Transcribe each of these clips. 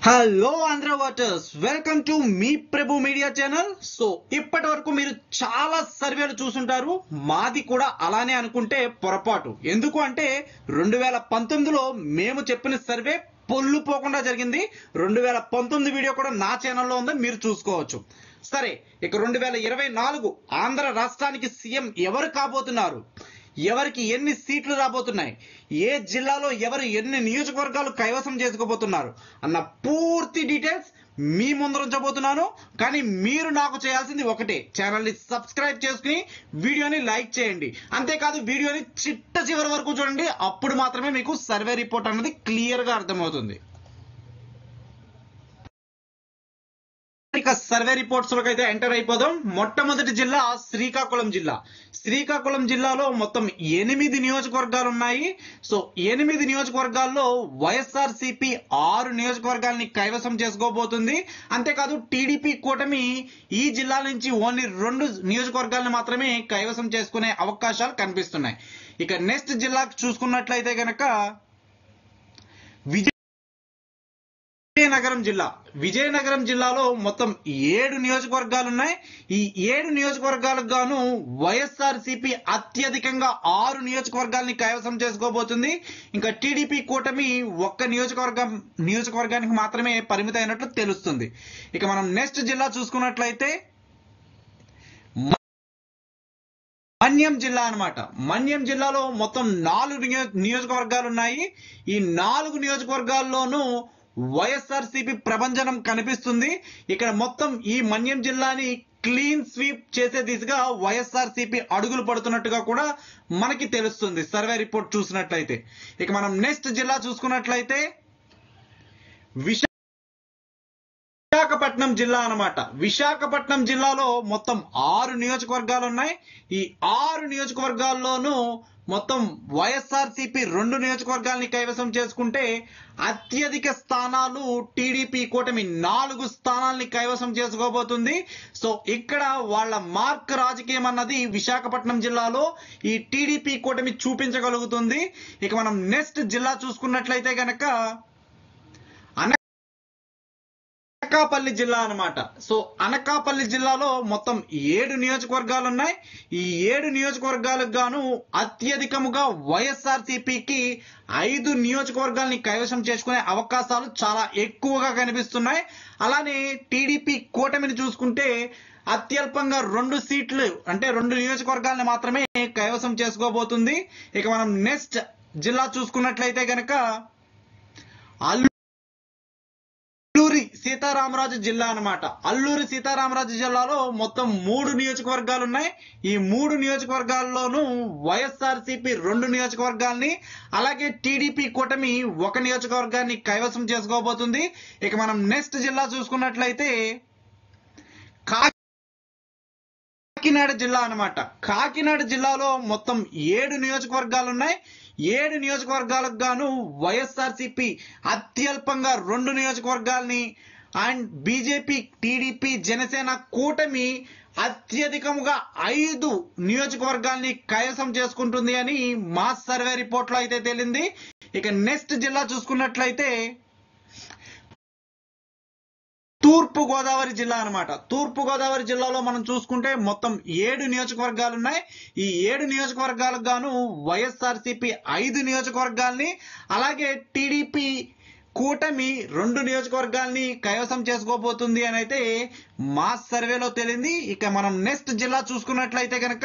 hello Andhra voters welcome to మీ Prabhu media channel so ఇప్పటి వరకు మీరు చాలా సర్వేలు చూసుంటారు మాది కూడా అలానే అనుకుంటే పొరపాటు ఎందుకు అంటే రెండు వేల పంతొమ్మిదిలో మేము చెప్పిన సర్వే పొల్లు పోకుండా జరిగింది రెండు వేల పంతొమ్మిది వీడియో కూడా నా ఛానల్లో ఉంది మీరు చూసుకోవచ్చు సరే ఇక రెండు వేల ఇరవై నాలుగు ఆంధ్ర రాష్ట్రానికి సీఎం ఎవరు కాబోతున్నారు ఎవరికి ఎన్ని సీట్లు రాబోతున్నాయి ఏ జిల్లాలో ఎవరు ఎన్ని నియోజకవర్గాలు కైవసం చేసుకోబోతున్నారు అన్న పూర్తి డీటెయిల్స్ మీ ముందర ఉంచబోతున్నాను కానీ మీరు నాకు చేయాల్సింది ఒకటే ఛానల్ని సబ్స్క్రైబ్ చేసుకుని వీడియోని లైక్ చేయండి అంతేకాదు వీడియోని చిట్ట చివరి వరకు చూడండి అప్పుడు మాత్రమే మీకు సర్వే రిపోర్ట్ అన్నది క్లియర్గా అర్థమవుతుంది ఇక సర్వే రిపోర్ట్స్ లోకి అయితే ఎంటర్ అయిపోదాం మొట్టమొదటి జిల్లా శ్రీకాకుళం జిల్లా శ్రీకాకుళం జిల్లాలో మొత్తం ఎనిమిది నియోజకవర్గాలు ఉన్నాయి సో ఎనిమిది నియోజకవర్గాల్లో వైఎస్ఆర్ సిపి ఆరు నియోజకవర్గాల్ని కైవసం చేసుకోబోతుంది అంతేకాదు టీడీపీ కూటమి ఈ జిల్లా నుంచి ఓన్లీ రెండు నియోజకవర్గాలను మాత్రమే కైవసం చేసుకునే అవకాశాలు కనిపిస్తున్నాయి ఇక నెక్స్ట్ జిల్లాకు చూసుకున్నట్లయితే గనక విజయ విజయనగరం జిల్లా విజయనగరం జిల్లాలో మొత్తం ఏడు నియోజకవర్గాలు ఉన్నాయి ఈ ఏడు నియోజకవర్గాలకు గాను వైఎస్ఆర్ సిపి అత్యధికంగా ఆరు నియోజకవర్గాల్ని కైవసం చేసుకోబోతుంది ఇంకా టీడీపీ కూటమి ఒక్క నియోజకవర్గం నియోజకవర్గానికి మాత్రమే పరిమితమైనట్లు తెలుస్తుంది ఇక మనం నెక్స్ట్ జిల్లా చూసుకున్నట్లయితే మన్యం జిల్లా అన్నమాట మన్యం జిల్లాలో మొత్తం నాలుగు నియో- నియోజకవర్గాలు ఉన్నాయి ఈ నాలుగు నియోజకవర్గాల్లోనూ వైఎస్ఆర్ సిపి ప్రభంజనం కనిపిస్తుంది ఇక్కడ మొత్తం ఈ మన్యం జిల్లాని క్లీన్ స్వీప్ చేసే దిశగా వైఎస్ఆర్ సిపి అడుగులు పడుతున్నట్టుగా కూడా మనకి తెలుస్తుంది సర్వే రిపోర్ట్ చూసినట్లయితే ఇక మనం నెక్స్ట్ జిల్లా చూసుకున్నట్లయితే విశా విశాఖపట్నం జిల్లా అన్నమాట విశాఖపట్నం జిల్లాలో మొత్తం ఆరు నియోజకవర్గాలు ఉన్నాయి ఈ ఆరు నియోజకవర్గాల్లోనూ మొత్తం వైఎస్ఆర్ సిపి రెండు నియోజకవర్గాల్ని కైవసం చేసుకుంటే అత్యధిక స్థానాలు టీడీపీ కూటమి నాలుగు స్థానాల్ని కైవసం చేసుకోబోతుంది సో ఇక్కడ వాళ్ళ మార్క్ రాజకీయం అన్నది విశాఖపట్నం జిల్లాలో ఈ టీడీపీ కూటమి చూపించగలుగుతుంది ఇక మనం నెక్స్ట్ జిల్లా చూసుకున్నట్లయితే గనక అనకాపల్లి జిల్లా అన్నమాట సో అనకాపల్లి జిల్లాలో మొత్తం ఏడు నియోజకవర్గాలు ఉన్నాయి ఈ ఏడు నియోజకవర్గాలకు గాను అత్యధికముగా వైఎస్ఆర్ సిపికి ఐదు నియోజకవర్గాల్ని కైవసం చేసుకునే అవకాశాలు చాలా ఎక్కువగా కనిపిస్తున్నాయి అలానే టీడీపీ కూటమిని చూసుకుంటే అత్యల్పంగా రెండు సీట్లు అంటే రెండు నియోజకవర్గాల్ని మాత్రమే కైవసం చేసుకోబోతుంది ఇక మనం నెక్స్ట్ జిల్లా చూసుకున్నట్లయితే గనక అల్లు అల్లూరి సీతారామరాజు జిల్లా అన్నమాట అల్లూరి సీతారామరాజు జిల్లాలో మొత్తం మూడు నియోజకవర్గాలు ఉన్నాయి ఈ మూడు నియోజకవర్గాల్లోనూ వైఎస్ఆర్ సిపి రెండు నియోజకవర్గాల్ని అలాగే టీడీపీ కూటమి ఒక నియోజకవర్గాన్ని కైవసం చేసుకోబోతుంది ఇక మనం నెక్స్ట్ జిల్లా చూసుకున్నట్లయితే కాకినాడ జిల్లా అన్నమాట కాకినాడ జిల్లాలో మొత్తం ఏడు నియోజకవర్గాలు ఉన్నాయి ఏడు నియోజకవర్గాలకు గాను వైఎస్ఆర్సిపి అత్యల్పంగా రెండు నియోజకవర్గాల్ని అండ్ బీజేపీ టీడీపీ జనసేన కూటమి అత్యధికముగా ఐదు నియోజకవర్గాల్ని కైవసం చేసుకుంటుంది అని మా సర్వే రిపోర్ట్లో అయితే తేలింది ఇక నెక్స్ట్ జిల్లా చూసుకున్నట్లయితే తూర్పు గోదావరి జిల్లా అన్నమాట తూర్పు గోదావరి జిల్లాలో మనం చూసుకుంటే మొత్తం ఏడు నియోజకవర్గాలు ఉన్నాయి ఈ ఏడు నియోజకవర్గాలకు గాను వైఎస్ఆర్సిపి ఐదు నియోజకవర్గాల్ని అలాగే టీడీపీ కూటమి రెండు నియోజకవర్గాల్ని కైవసం చేసుకోబోతుంది అని అయితే మా సర్వేలో తేలింది ఇక మనం నెక్స్ట్ జిల్లా చూసుకున్నట్లయితే కనుక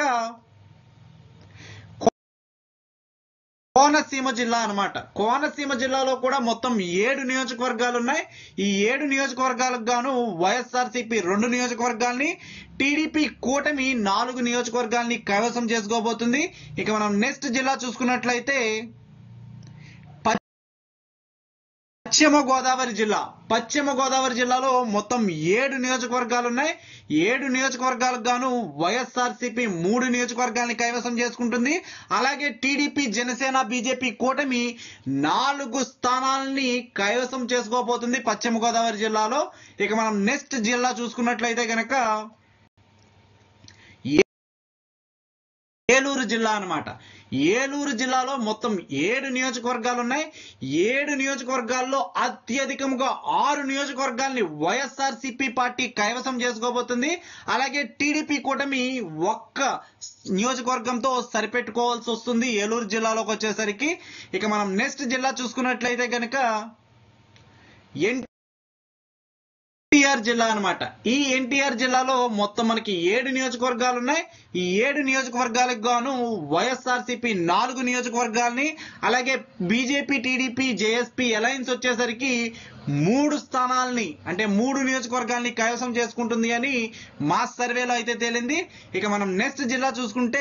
కోనసీమ జిల్లా అన్నమాట కోనసీమ జిల్లాలో కూడా మొత్తం ఏడు నియోజకవర్గాలు ఉన్నాయి ఈ ఏడు నియోజకవర్గాలకు గాను వైఎస్ఆర్సీపీ రెండు నియోజకవర్గాల్ని టీడీపీ కూటమి నాలుగు నియోజకవర్గాల్ని కైవసం చేసుకోబోతుంది ఇక మనం నెక్స్ట్ జిల్లా చూసుకున్నట్లయితే పశ్చిమ గోదావరి జిల్లా పశ్చిమ గోదావరి జిల్లాలో మొత్తం ఏడు నియోజకవర్గాలు ఉన్నాయి ఏడు నియోజకవర్గాలకు గాను వైఎస్ఆర్సీపీ మూడు నియోజకవర్గాల్ని కైవసం చేసుకుంటుంది అలాగే టీడీపీ జనసేన బీజేపీ కూటమి నాలుగు స్థానాల్ని కైవసం చేసుకోబోతుంది పశ్చిమ గోదావరి జిల్లాలో ఇక మనం నెక్స్ట్ జిల్లా చూసుకున్నట్లయితే గనక ఏలూరు జిల్లా అన్నమాట ఏలూరు జిల్లాలో మొత్తం ఏడు నియోజకవర్గాలు ఉన్నాయి ఏడు నియోజకవర్గాల్లో అత్యధికంగా ఆరు నియోజకవర్గాల్ని వైఎస్ఆర్సీపీ పార్టీ కైవసం చేసుకోబోతుంది అలాగే టీడీపీ కూటమి ఒక్క నియోజకవర్గంతో సరిపెట్టుకోవాల్సి వస్తుంది ఏలూరు జిల్లాలోకి వచ్చేసరికి ఇక మనం నెక్స్ట్ జిల్లా చూసుకున్నట్లయితే కనుక ఎన్ ఎన్టీఆర్ జిల్లా అన్నమాట ఈ ఎన్టీఆర్ జిల్లాలో మొత్తం మనకి ఏడు నియోజకవర్గాలు ఉన్నాయి ఈ ఏడు నియోజకవర్గాలకు గాను వైఎస్ఆర్సీపీ నాలుగు నియోజకవర్గాల్ని అలాగే బీజేపీ టీడీపీ జేఎస్పీ అలయన్స్ వచ్చేసరికి మూడు స్థానాల్ని అంటే మూడు నియోజకవర్గాల్ని కైవసం చేసుకుంటుంది అని మా సర్వేలో అయితే తేలింది ఇక మనం నెక్స్ట్ జిల్లా చూసుకుంటే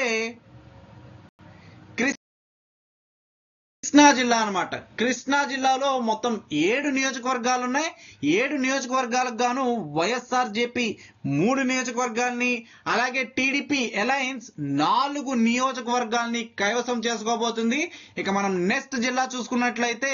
కృష్ణా జిల్లా అన్నమాట కృష్ణా జిల్లాలో మొత్తం ఏడు నియోజకవర్గాలు ఉన్నాయి ఏడు నియోజకవర్గాలకు గాను వైఎస్ఆర్ జేపీ మూడు నియోజకవర్గాల్ని అలాగే టీడీపీ అలయన్స్ నాలుగు నియోజకవర్గాల్ని కైవసం చేసుకోబోతుంది ఇక మనం నెక్స్ట్ జిల్లా చూసుకున్నట్లయితే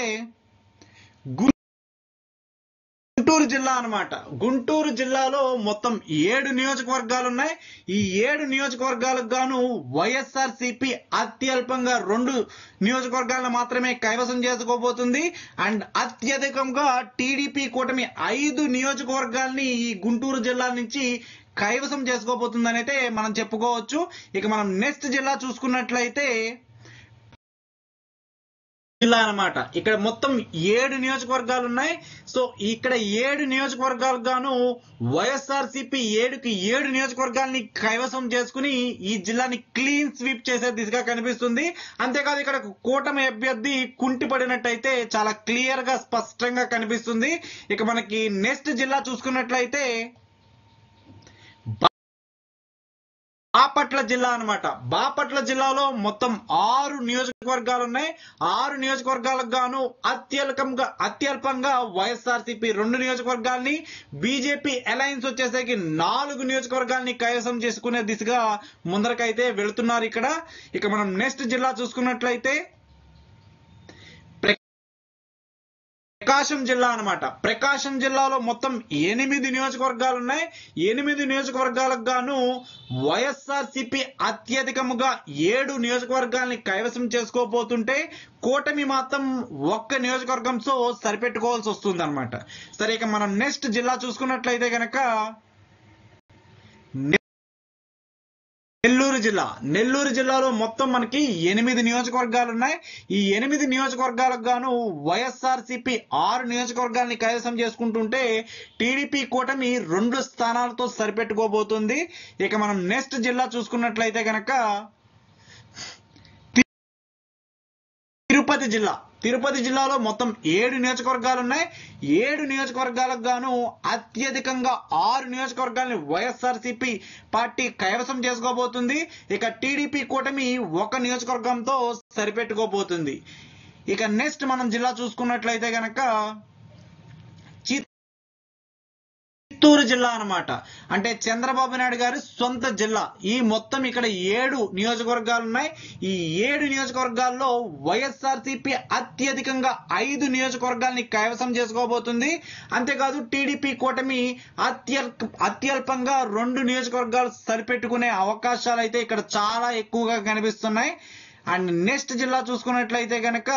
గుంటూరు జిల్లా అన్నమాట గుంటూరు జిల్లాలో మొత్తం ఏడు నియోజకవర్గాలు ఉన్నాయి ఈ ఏడు నియోజకవర్గాలకు గాను వైఎస్ఆర్ సిపి అత్యల్పంగా రెండు నియోజకవర్గాలను మాత్రమే కైవసం చేసుకోబోతుంది అండ్ అత్యధికంగా టీడీపీ కూటమి ఐదు నియోజకవర్గాల్ని ఈ గుంటూరు జిల్లా నుంచి కైవసం చేసుకోబోతుందని అయితే మనం చెప్పుకోవచ్చు ఇక మనం నెక్స్ట్ జిల్లా చూసుకున్నట్లయితే జిల్లా అన్నమాట ఇక్కడ మొత్తం ఏడు నియోజకవర్గాలు ఉన్నాయి సో ఇక్కడ ఏడు నియోజకవర్గాలకు గాను వైఎస్ఆర్ సిపి ఏడుకి ఏడు నియోజకవర్గాల్ని కైవసం చేసుకుని ఈ జిల్లాని క్లీన్ స్వీప్ చేసే దిశగా కనిపిస్తుంది అంతేకాదు ఇక్కడ కూటమి అభ్యర్థి కుంటిపడినట్టయితే చాలా క్లియర్ గా స్పష్టంగా కనిపిస్తుంది ఇక మనకి నెక్స్ట్ జిల్లా చూసుకున్నట్లయితే బాపట్ల జిల్లా అన్నమాట బాపట్ల జిల్లాలో మొత్తం ఆరు నియోజకవర్గాలు ఉన్నాయి ఆరు నియోజకవర్గాలకు గాను అత్యల్పంగా అత్యల్పంగా వైఎస్ఆర్సీపీ రెండు నియోజకవర్గాల్ని బీజేపీ అలయన్స్ వచ్చేసరికి నాలుగు నియోజకవర్గాల్ని కైవసం చేసుకునే దిశగా ముందరకైతే వెళుతున్నారు ఇక్కడ ఇక మనం నెక్స్ట్ జిల్లా చూసుకున్నట్లయితే ప్రకాశం జిల్లా అన్నమాట ప్రకాశం జిల్లాలో మొత్తం ఎనిమిది నియోజకవర్గాలు ఉన్నాయి ఎనిమిది నియోజకవర్గాలకు గాను వైఎస్ఆర్ సిపి అత్యధికముగా ఏడు నియోజకవర్గాల్ని కైవసం చేసుకోబోతుంటే కూటమి మాత్రం ఒక్క నియోజకవర్గంతో సరిపెట్టుకోవాల్సి వస్తుంది అనమాట సరే ఇక మనం నెక్స్ట్ జిల్లా చూసుకున్నట్లయితే గనక నెల్లూరు జిల్లా నెల్లూరు జిల్లాలో మొత్తం మనకి ఎనిమిది నియోజకవర్గాలు ఉన్నాయి ఈ ఎనిమిది నియోజకవర్గాలకు గాను వైఎస్ఆర్ సిపి ఆరు నియోజకవర్గాల్ని కైవసం చేసుకుంటుంటే టీడీపీ కూటమి రెండు స్థానాలతో సరిపెట్టుకోబోతుంది ఇక మనం నెక్స్ట్ జిల్లా చూసుకున్నట్లయితే గనక తిరుపతి జిల్లా తిరుపతి జిల్లాలో మొత్తం ఏడు నియోజకవర్గాలు ఉన్నాయి ఏడు నియోజకవర్గాలకు గాను అత్యధికంగా ఆరు నియోజకవర్గాల్ని వైఎస్ఆర్సీపీ పార్టీ కైవసం చేసుకోబోతుంది ఇక టీడీపీ కూటమి ఒక నియోజకవర్గంతో సరిపెట్టుకోబోతుంది ఇక నెక్స్ట్ మనం జిల్లా చూసుకున్నట్లయితే గనక చిత్తూరు జిల్లా అన్నమాట అంటే చంద్రబాబు నాయుడు గారి సొంత జిల్లా ఈ మొత్తం ఇక్కడ ఏడు నియోజకవర్గాలు ఉన్నాయి ఈ ఏడు నియోజకవర్గాల్లో వైఎస్ఆర్సీపీ అత్యధికంగా ఐదు నియోజకవర్గాల్ని కైవసం చేసుకోబోతుంది అంతేకాదు టీడీపీ కూటమి అత్యల్ అత్యల్పంగా రెండు నియోజకవర్గాలు సరిపెట్టుకునే అవకాశాలు అయితే ఇక్కడ చాలా ఎక్కువగా కనిపిస్తున్నాయి అండ్ నెక్స్ట్ జిల్లా చూసుకున్నట్లయితే గనక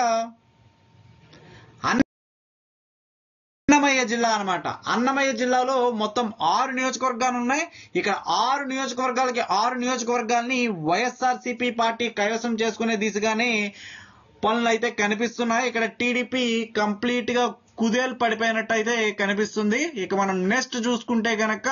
అన్నమయ్య జిల్లా అన్నమాట అన్నమయ్య జిల్లాలో మొత్తం ఆరు నియోజకవర్గాలు ఉన్నాయి ఇక్కడ ఆరు నియోజకవర్గాలకి ఆరు నియోజకవర్గాల్ని వైఎస్ఆర్ సిపి పార్టీ కైవసం చేసుకునే దిశగానే పనులు అయితే కనిపిస్తున్నాయి ఇక్కడ టీడీపీ కంప్లీట్ గా కుదేలు పడిపోయినట్టు అయితే కనిపిస్తుంది ఇక మనం నెక్స్ట్ చూసుకుంటే గనక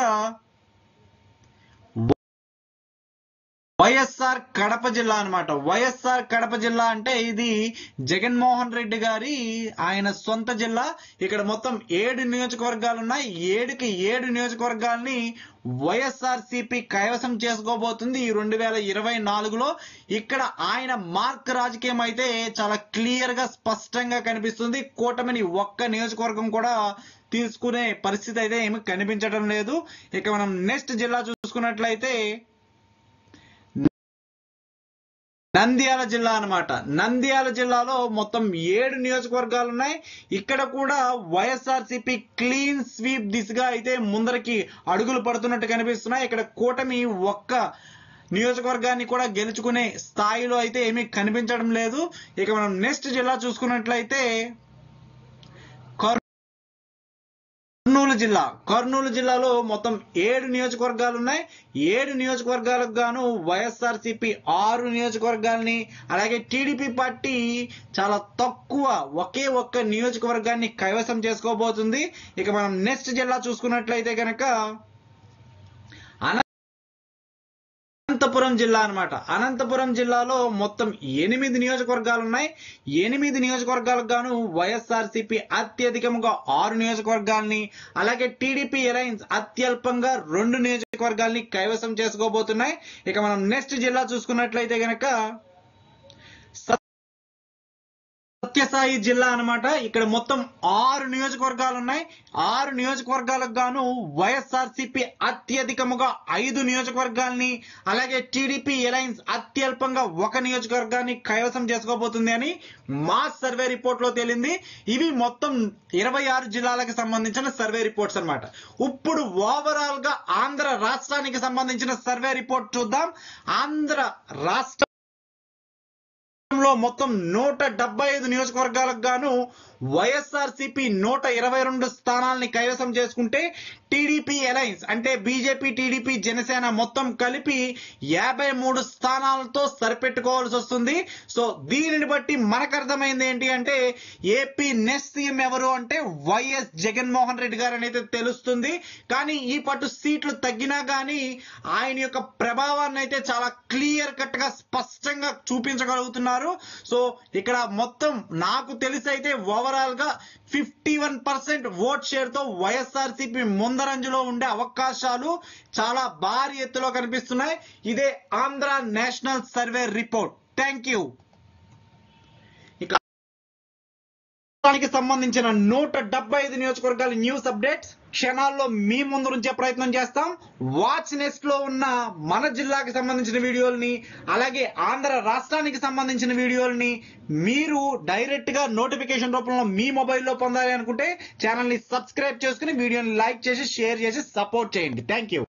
వైఎస్ఆర్ కడప జిల్లా అన్నమాట వైఎస్ఆర్ కడప జిల్లా అంటే ఇది జగన్మోహన్ రెడ్డి గారి ఆయన సొంత జిల్లా ఇక్కడ మొత్తం ఏడు నియోజకవర్గాలు ఉన్నాయి ఏడుకి ఏడు నియోజకవర్గాల్ని వైఎస్ఆర్ సిపి కైవసం చేసుకోబోతుంది ఈ రెండు వేల ఇరవై నాలుగులో ఇక్కడ ఆయన మార్క్ రాజకీయం అయితే చాలా క్లియర్ గా స్పష్టంగా కనిపిస్తుంది కూటమిని ఒక్క నియోజకవర్గం కూడా తీసుకునే పరిస్థితి అయితే ఏమి కనిపించడం లేదు ఇక మనం నెక్స్ట్ జిల్లా చూసుకున్నట్లయితే నంద్యాల జిల్లా అన్నమాట నంద్యాల జిల్లాలో మొత్తం ఏడు నియోజకవర్గాలు ఉన్నాయి ఇక్కడ కూడా వైఎస్ఆర్ సిపి క్లీన్ స్వీప్ దిశగా అయితే ముందరికి అడుగులు పడుతున్నట్టు కనిపిస్తున్నాయి ఇక్కడ కూటమి ఒక్క నియోజకవర్గాన్ని కూడా గెలుచుకునే స్థాయిలో అయితే ఏమీ కనిపించడం లేదు ఇక మనం నెక్స్ట్ జిల్లా చూసుకున్నట్లయితే కర్నూలు జిల్లా కర్నూలు జిల్లాలో మొత్తం ఏడు నియోజకవర్గాలు ఉన్నాయి ఏడు నియోజకవర్గాలకు గాను వైఎస్ఆర్సీపీ ఆరు నియోజకవర్గాల్ని అలాగే టీడీపీ పార్టీ చాలా తక్కువ ఒకే ఒక్క నియోజకవర్గాన్ని కైవసం చేసుకోబోతుంది ఇక మనం నెక్స్ట్ జిల్లా చూసుకున్నట్లయితే కనుక అనంతపురం జిల్లా అన్నమాట అనంతపురం జిల్లాలో మొత్తం ఎనిమిది నియోజకవర్గాలు ఉన్నాయి ఎనిమిది నియోజకవర్గాలకు గాను వైఎస్ఆర్సీపీ అత్యధికంగా ఆరు నియోజకవర్గాల్ని అలాగే టీడీపీ అలయన్స్ అత్యల్పంగా రెండు నియోజకవర్గాల్ని కైవసం చేసుకోబోతున్నాయి ఇక మనం నెక్స్ట్ జిల్లా చూసుకున్నట్లయితే గనక సత్యసాయి జిల్లా అన్నమాట ఇక్కడ మొత్తం ఆరు నియోజకవర్గాలు ఉన్నాయి ఆరు నియోజకవర్గాలకు గాను వైఎస్ఆర్సీపీ అత్యధికముగా ఐదు నియోజకవర్గాల్ని అలాగే టీడీపీ అలయన్స్ అత్యల్పంగా ఒక నియోజకవర్గాన్ని కైవసం చేసుకోబోతుంది అని మా సర్వే రిపోర్ట్ లో తేలింది ఇవి మొత్తం ఇరవై ఆరు జిల్లాలకు సంబంధించిన సర్వే రిపోర్ట్స్ అన్నమాట ఇప్పుడు ఓవరాల్ గా ఆంధ్ర రాష్ట్రానికి సంబంధించిన సర్వే రిపోర్ట్ చూద్దాం ఆంధ్ర రాష్ట్ర లో మొత్తం నూట డెబ్బై ఐదు నియోజకవర్గాలకు గాను వైఎస్ఆర్సీపీ నూట ఇరవై రెండు స్థానాల్ని కైవసం చేసుకుంటే టీడీపీ అలయన్స్ అంటే బీజేపీ టీడీపీ జనసేన మొత్తం కలిపి యాభై మూడు స్థానాలతో సరిపెట్టుకోవాల్సి వస్తుంది సో దీనిని బట్టి మనకు అర్థమైంది ఏంటి అంటే ఏపీ నెక్స్ట్ సీఎం ఎవరు అంటే వైఎస్ జగన్మోహన్ రెడ్డి గారు అనేది తెలుస్తుంది కానీ ఈ పట్టు సీట్లు తగ్గినా కానీ ఆయన యొక్క ప్రభావాన్ని అయితే చాలా క్లియర్ కట్ గా స్పష్టంగా చూపించగలుగుతున్నారు సో ఇక్కడ మొత్తం నాకు తెలిసి అయితే ఓవరాల్ గా fifty one percent vote share తో వైఎస్ఆర్సీపీ ముందరంజులో ఉండే అవకాశాలు చాలా భారీ ఎత్తులో కనిపిస్తున్నాయి ఇదే Andhra national survey report thank you ఇక రాష్ట్రానికి సంబంధించిన నూట డెబ్బై ఐదు నియోజకవర్గాల న్యూస్ అప్డేట్స్ క్షణాల్లో మీ ముందు ఉంచే ప్రయత్నం చేస్తాం వాచ్ నెస్ట్ లో ఉన్న మన జిల్లాకి సంబంధించిన వీడియోల్ని అలాగే ఆంధ్ర రాష్ట్రానికి సంబంధించిన వీడియోల్ని మీరు డైరెక్ట్ గా నోటిఫికేషన్ రూపంలో మీ మొబైల్లో పొందాలి అనుకుంటే ఛానల్ ని సబ్స్క్రైబ్ చేసుకుని వీడియోని లైక్ చేసి షేర్ చేసి సపోర్ట్ చేయండి థ్యాంక్ యూ